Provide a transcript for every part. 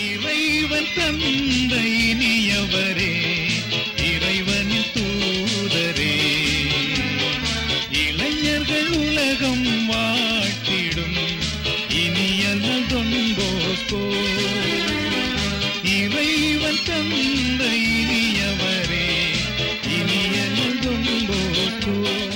இறைவன் தந்த இனியவரே இறைவனின் தூதரே இளைஞர்கள் உலகம் வாழ்த்திடும் இனிய தொன்போஸ்கோ இறைவன் தந்த இனியவரே இனிய தொன்போஸ்கோ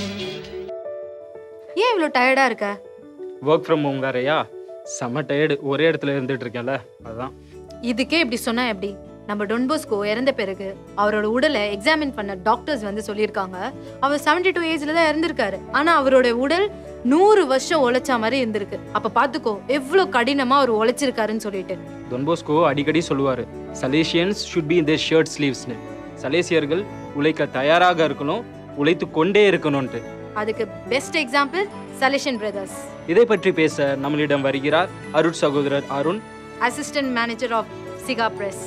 ஏன் இவ்வளோ டயர்டாக இருக்க ஒர்க் ஃப்ரம் ஹோம் வேறையா செம்ம டயர்டு ஒரே இடத்துல இருந்துட்டு இருக்கேன்ல அதுதான் இதுக்கே இப்படி சொன்னா எப்படி நம்ம டொன்போஸ்கோ இறந்த பிறகு அவரோட உடலை எக்ஸாமின் பண்ண டாக்டர்ஸ் வந்து சொல்லியிருக்காங்க அவர் 72 டூ ஏஜ்ல தான் இறந்திருக்காரு ஆனா அவரோட உடல் நூறு வருஷம் உழைச்ச மாதிரி இருந்திருக்கு அப்ப பாத்துக்கோ எவ்வளவு கடினமா அவர் உழைச்சிருக்காருன்னு சொல்லிட்டு தொன்போஸ்கோ அடிக்கடி சொல்லுவார் Salesians should be in their shirt ஸ்லீவ்ஸ்னு சலேசியர்கள் உழைக்க தயாராக இருக்கணும் உழைத்து கொண்டே இருக்கணும்ன்ட்டு அதுக்கு பெஸ்ட் எக்ஸாம்பிள் சலேஷன் பிரதர்ஸ் இதை பற்றி பேச நம்மளிடம் வருகிறார் அருட் சகோதரர் அருண் அசிஸ்டன்ட் மேனேஜர் ஆஃப் சிகா பிரஸ்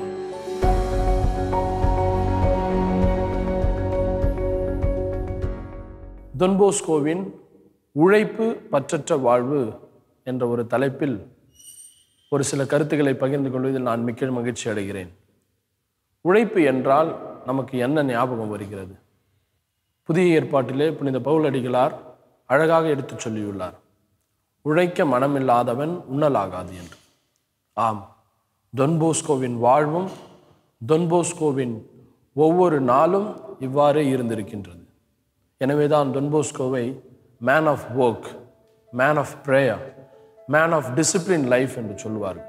தொன்போஸ்கோவின் உழைப்பு பற்றற்ற வாழ்வு என்ற ஒரு தலைப்பில் ஒரு சில கருத்துக்களை பகிர்ந்து கொள்வதில் நான் மிக்க மகிழ்ச்சி அடைகிறேன் உழைப்பு என்றால் நமக்கு என்ன ஞாபகம் வருகிறது புதிய ஏற்பாட்டிலே புனித பவுலடிகளார் அழகாக எடுத்துச் சொல்லியுள்ளார் உழைக்க மனமில்லாதவன் உண்ணலாகாது என்று ஆம் தொன்போஸ்கோவின் வாழ்வும் தொன்போஸ்கோவின் ஒவ்வொரு நாளும் இவ்வாறே இருந்திருக்கின்றது எனவேதான் டொன்போஸ்கோவை man of work man of prayer man of discipline life என்று சொல்லுவார்கள்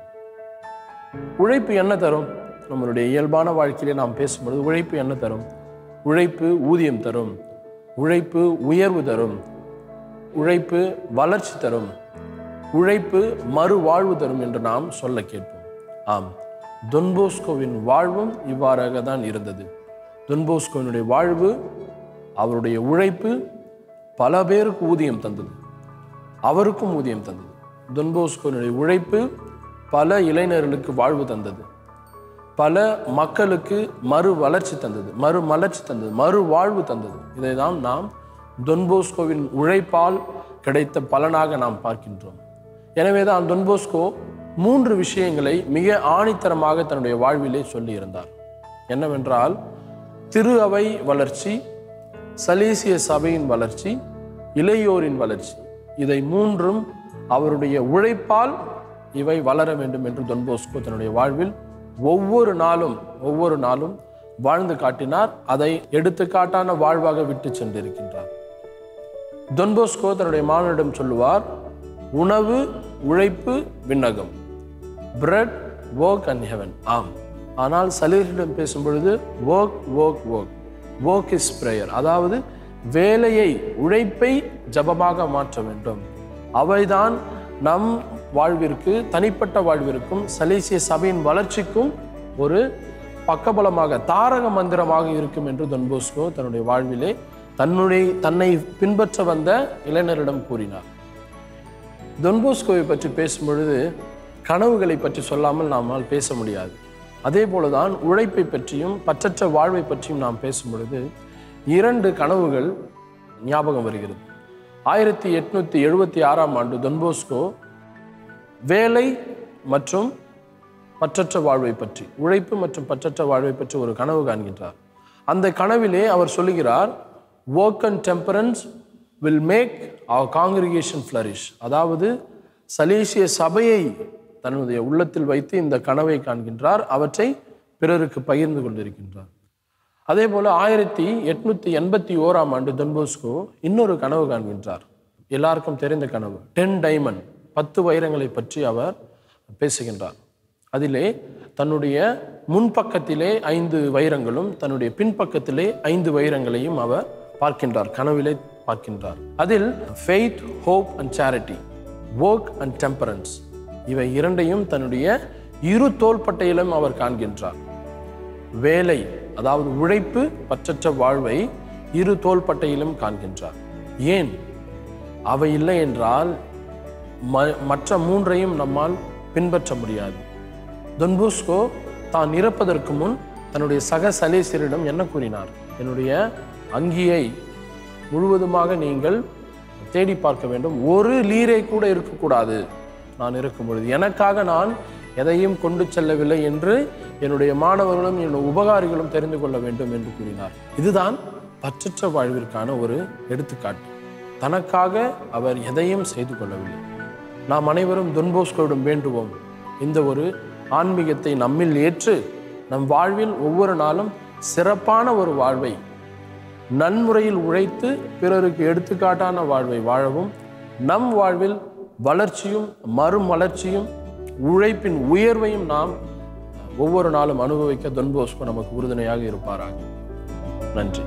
உழைப்பு என்ன தரும் நம்மளுடைய இயல்பான வாழ்க்கையிலே நாம் பேசும்பொழுது உழைப்பு என்ன தரும் உழைப்பு ஊதியம் தரும் உழைப்பு உயர்வு தரும் உழைப்பு வளர்ச்சி தரும் உழைப்பு மறுவாழ்வு தரும் என்று நாம் சொல்ல கேட்போம் ஆம் தொன்போஸ்கோவின் வாழ்வும் இவ்வாறாக தான் இருந்தது தொன்போஸ்கோவினுடைய வாழ்வு அவருடைய உழைப்பு பல பேருக்கு ஊதியம் தந்தது அவருக்கும் ஊதியம் தந்தது தொன்போஸ்கோவினுடைய உழைப்பு பல இளைஞர்களுக்கு வாழ்வு தந்தது பல மக்களுக்கு மறு வளர்ச்சி தந்தது மறு மலர்ச்சி தந்தது மறு வாழ்வு தந்தது இதை தான் நாம் தொன்போஸ்கோவின் உழைப்பால் கிடைத்த பலனாக நாம் பார்க்கின்றோம் எனவே தான் தொன்போஸ்கோ மூன்று விஷயங்களை மிக ஆணித்தரமாக தன்னுடைய வாழ்விலே சொல்லியிருந்தார் என்னவென்றால் திரு அவை வளர்ச்சி சலேசிய சபையின் வளர்ச்சி இளையோரின் வளர்ச்சி இதை மூன்றும் அவருடைய உழைப்பால் இவை வளர வேண்டும் என்று தொன்போஸ்கோ தன்னுடைய வாழ்வில் ஒவ்வொரு நாளும் ஒவ்வொரு நாளும் வாழ்ந்து காட்டினார் அதை எடுத்துக்காட்டான வாழ்வாக விட்டு சென்றிருக்கின்றார் தொன்போஸ்கோ தன்னுடைய மாணவரிடம் சொல்லுவார் உணவு உழைப்பு விண்ணகம் பிரெட் ஒர்க் அண்ட் ஹெவன் ஆம் ஆனால் சலீரிடம் பேசும் பொழுது work work work work is prayer அதாவது வேலையை உழைப்பை ஜபமாக மாற்ற வேண்டும் அவைதான் நம் வாழ்விற்கு தனிப்பட்ட வாழ்விற்கும் சலேசிய சபையின் வளர்ச்சிக்கும் ஒரு பக்கபலமாக தாரக மந்திரமாக இருக்கும் என்று தொன்போஸ்கோ தன்னுடைய வாழ்விலே தன்னுடைய தன்னை பின்பற்ற வந்த இளைஞரிடம் கூறினார் தொன்போஸ்கோவை பற்றி பேசும் பொழுது கனவுகளை பற்றி சொல்லாமல் நம்மால் பேச முடியாது அதே போலதான் உழைப்பை பற்றியும் பற்றற்ற வாழ்வை பற்றியும் நாம் பேசும் பொழுது இரண்டு கனவுகள் ஞாபகம் வருகிறது ஆயிரத்தி எட்நூத்தி எழுபத்தி ஆறாம் ஆண்டு தொன்போஸ்கோ வேலை மற்றும் பற்றற்ற வாழ்வை பற்றி உழைப்பு மற்றும் பற்றற்ற வாழ்வை பற்றி ஒரு கனவு காண்கின்றார் அந்த கனவிலே அவர் சொல்லுகிறார் work and temperance will make our congregation flourish அதாவது சலேசிய சபையை தன்னுடைய உள்ளத்தில் வைத்து இந்த கனவை காண்கின்றார் அவற்றை பிறருக்கு பகிர்ந்து கொண்டிருக்கின்றார் அதே போல ஆயிரத்தி எட்நூத்தி எண்பத்தி ஓராம் ஆண்டு தொன்போஸ்கோ இன்னொரு கனவு காண்கின்றார் எல்லாருக்கும் தெரிந்த கனவு டென் டைமண்ட் பத்து வைரங்களை பற்றி அவர் பேசுகின்றார் அதிலே தன்னுடைய முன்பக்கத்திலே ஐந்து வைரங்களும் தன்னுடைய பின்பக்கத்திலே ஐந்து வைரங்களையும் அவர் பார்க்கின்றார் கனவிலே பார்க்கின்றார் அதில் faith hope and charity work and temperance இவை இரண்டையும் தன்னுடைய இரு தோள்பட்டையிலும் அவர் காண்கின்றார் வேலை அதாவது உழைப்பு பற்றற்ற வாழ்வை இரு தோள்பட்டையிலும் காண்கின்றார் ஏன் அவை இல்லை என்றால் ம- மற்ற மூன்றையும் நம்மால் பின்பற்ற முடியாது தொன்பூஸ்கோ தான் இறப்பதற்கு முன் தன்னுடைய சக சலேசியரிடம் என்ன கூறினார் என்னுடைய அங்கியை முழுவதுமாக நீங்கள் தேடி பார்க்க வேண்டும் ஒரு லீரை கூட இருக்கக்கூடாது நான் இருக்கும் பொழுது எனக்காக நான் எதையும் கொண்டு செல்லவில்லை என்று என்னுடைய மாணவர்களும் என்னுடைய உபகாரிகளும் தெரிந்து கொள்ள வேண்டும் என்று கூறினார் இதுதான் பற்றற்ற வாழ்விற்கான ஒரு எடுத்துக்காட்டு தனக்காக அவர் எதையும் செய்து கொள்ளவில்லை நாம் அனைவரும் தொன்போஸ்கோவிடம் வேண்டுவோம் இந்த ஒரு ஆன்மீகத்தை நம்மில் ஏற்று நம் வாழ்வில் ஒவ்வொரு நாளும் சிறப்பான ஒரு வாழ்வை நன்முறையில் உழைத்து பிறருக்கு எடுத்துக்காட்டான வாழ்வை வாழவும் நம் வாழ்வில் வளர்ச்சியும் மறுமலர்ச்சியும் உழைப்பின் உயர்வையும் நாம் ஒவ்வொரு நாளும் அனுபவிக்க தொன்போஸ்கோ நமக்கு உறுதுணையாக இருப்பாராக நன்றி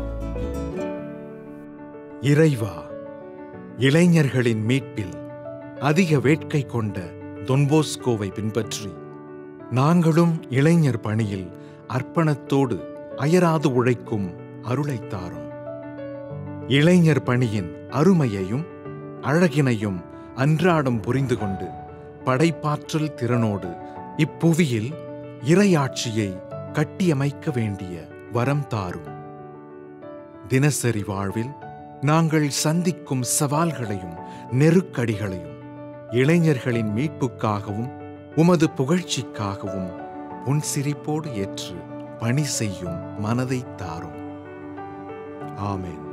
இறைவா இளைஞர்களின் மீட்பில் அதிக வேட்கை கொண்ட தொன்போஸ்கோவை பின்பற்றி நாங்களும் இளைஞர் பணியில் அர்ப்பணத்தோடு அயராது உழைக்கும் அருளைத் தாரும் இளைஞர் பணியின் அருமையையும் அழகினையும் அன்றாடம் புரிந்து கொண்டு படைப்பாற்றல் திறனோடு இப்புவியில் இறையாட்சியை கட்டியமைக்க வேண்டிய வரம் தாரும் தினசரி வாழ்வில் நாங்கள் சந்திக்கும் சவால்களையும் நெருக்கடிகளையும் இளைஞர்களின் மீட்புக்காகவும் உமது புகழ்ச்சிக்காகவும் புன்சிரிப்போடு ஏற்று பணி செய்யும் மனதை தாரும் ஆமென்